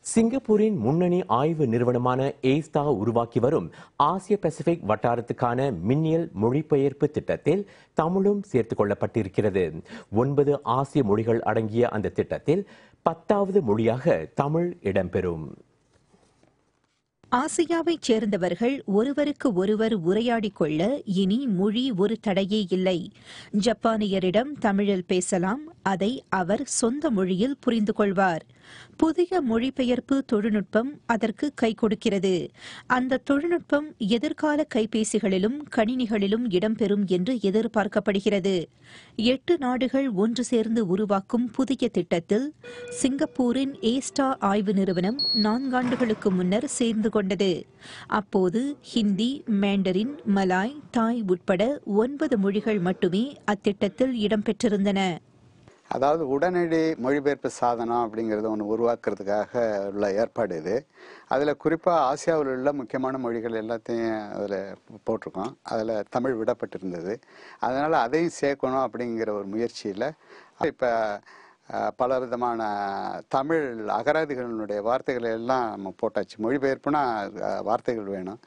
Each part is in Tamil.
சிங்கப்பூரின் முன்னணி ஆய்வு நிறுவனமான ஏஸ்தா உருவாக்கி வரும் ஆசிய பசிபிக் வட்டாரத்துக்கான மின்னியல் மொழிபெயர்ப்பு திட்டத்தில் தமிழும் சேர்த்துக் கொள்ளப்பட்டிருக்கிறது ஒன்பது ஆசிய மொழிகள் அடங்கிய அந்த திட்டத்தில் பத்தாவது மொழியாக தமிழ் இடம்பெறும் ஆசியாவைச் சேர்ந்தவர்கள் ஒருவருக்கு ஒருவர் உரையாடிக் கொள்ள இனி மொழி ஒரு தடையே இல்லை ஜப்பானியரிடம் தமிழில் பேசலாம் அதை அவர் சொந்த மொழியில் புரிந்து கொள்வார் புதிய மொழிபெயர்ப்பு தொழில்நுட்பம் அதற்கு கை கொடுக்கிறது அந்த தொழில்நுட்பம் எதிர்கால கைபேசிகளிலும் கணினிகளிலும் இடம்பெறும் என்று எதிர்பார்க்கப்படுகிறது எட்டு நாடுகள் ஒன்று சேர்ந்து உருவாக்கும் புதிய திட்டத்தில் சிங்கப்பூரின் ஏஸ்டா ஆய்வு நிறுவனம் நான்காண்டுகளுக்கு முன்னர் சேர்ந்து கொண்டது அப்போது ஹிந்தி மேண்டரின் மலாய் தாய் உட்பட ஒன்பது மொழிகள் மட்டுமே அத்திட்டத்தில் இடம்பெற்றிருந்தன அதாவது உடனடி மொழிபெயர்ப்பு சாதனம் அப்படிங்கிறத ஒன்று உருவாக்குறதுக்காக உள்ள ஏற்பாடு இது அதில் குறிப்பாக ஆசியாவில் உள்ள முக்கியமான மொழிகள் எல்லாத்தையும் அதில் போட்டிருக்கோம் அதில் தமிழ் விடப்பட்டிருந்தது அதனால் அதையும் சேர்க்கணும் அப்படிங்கிற ஒரு முயற்சியில் இப்போ பல விதமான தமிழ் அகராதிகளினுடைய வார்த்தைகளை எல்லாம் நம்ம போட்டாச்சு மொழிபெயர்ப்புனா அஹ், வார்த்தைகள் வேணும்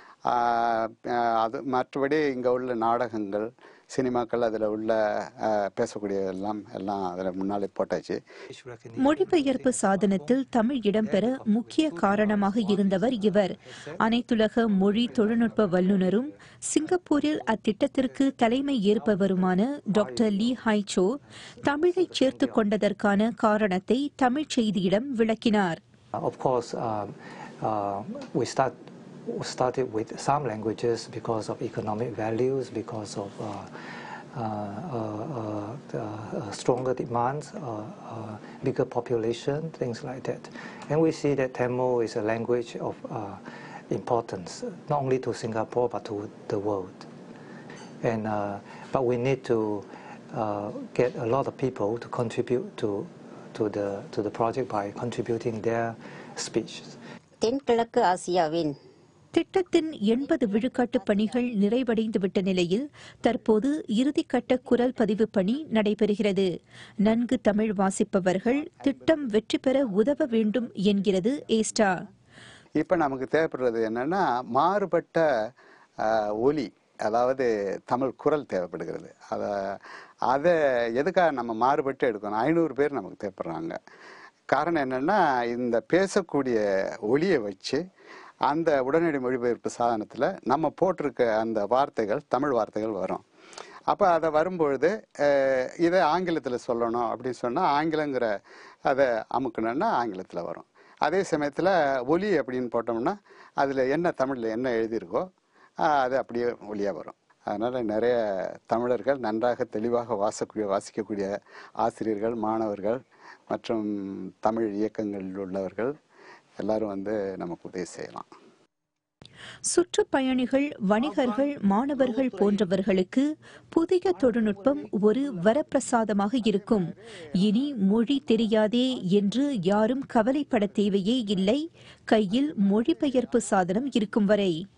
ஆஹ், அஹ், அது மற்றபடி இங்கே உள்ள நாடகங்கள் சினிமாக்கள் அதில் உள்ள ஆஹ், பேசக்கூடிய எல்லாம் எல்லாம் அதில் முன்னாலே போட்டாச்சு மொழிபெயர்ப்பு சாதனத்தில் தமிழ் இடம்பெற முக்கிய காரணமாக இருந்தவர் இவர் அனைத்துலக மொழி தொழில்நுட்ப வல்லுநரும் சிங்கப்பூரில் அத்திட்டத்திற்கு தலைமை ஏற்பவருமான டாக்டர் லீ ஹாய் சோ தமிழை சேர்த்துக் கொண்டதற்கான காரணத்தை தமிழ்ச் செய்தியிடம் விளக்கினார் Of course, um, uh, we start we started with some languages because of economic values, because of uh, uh, uh, uh, uh, stronger demands, uh, uh, bigger population, things like that. And we see that Tamil is a language of uh, importance, not only to Singapore but to the world. And uh, but we need to uh, get a lot of people to contribute to to the to the project by contributing their speech. தென்கிழக்கு ஆசியாவின் திட்டத்தின் எண்பது விழுக்காட்டு பணிகள் நிறைவடைந்துவிட்ட நிலையில் தற்போது இறுதிக்கட்ட குரல் பதிவு பணி நடைபெறுகிறது நன்கு தமிழ் வாசிப்பவர்கள் திட்டம் வெற்றி பெற உதவ வேண்டும் என்கிறது ஏஸ்டா இப்போ நமக்கு தேவைப்படுறது என்னன்னா மாறுபட்ட ஆஹ், ஒலி அதாவது தமிழ் குரல் தேவைப்படுகிறது அதை அதை எதுக்காக நம்ம மாறுபட்டு எடுக்கணும் ஐநூறு பேர் நமக்கு தேவைப்படுறாங்க காரணம் என்னன்னா இந்த பேசக்கூடிய ஒலியை வச்சு அந்த உடனடி மொழிபெயர்ப்பு சாதனத்தில் நம்ம போட்டிருக்க அந்த வார்த்தைகள் தமிழ் வார்த்தைகள் வரும் அப்போ அதை வரும்பொழுது அஹ், இதை ஆங்கிலத்தில் சொல்லணும் அப்படின்னு சொன்னால் ஆங்கிலங்கிற அதை அமுக்கணுன்னா ஆங்கிலத்தில் வரும் அதே சமயத்தில் ஒலி அப்படின்னு போட்டோம்னா அதில் என்ன தமிழில் என்ன எழுதியிருக்கோ ஆஹ், அது அப்படியே ஒலியாக வரும் அதனால் நிறைய தமிழர்கள் நன்றாக தெளிவாக வாசக்கூடிய வாசிக்கக்கூடிய ஆசிரியர்கள் மாணவர்கள் மற்றும் தமிழ் இயக்கங்களில் உள்ளவர்கள் எல்லாரும் வந்து நமக்கு உதவி செய்யலாம் சுற்றுப்பயணிகள் வணிகர்கள் மாணவர்கள் போன்றவர்களுக்கு புதிய தொழில்நுட்பம் ஒரு வரப்பிரசாதமாக இருக்கும் இனி மொழி தெரியாதே என்று யாரும் கவலைப்பட தேவையே இல்லை கையில் மொழிபெயர்ப்பு சாதனம் இருக்கும் வரை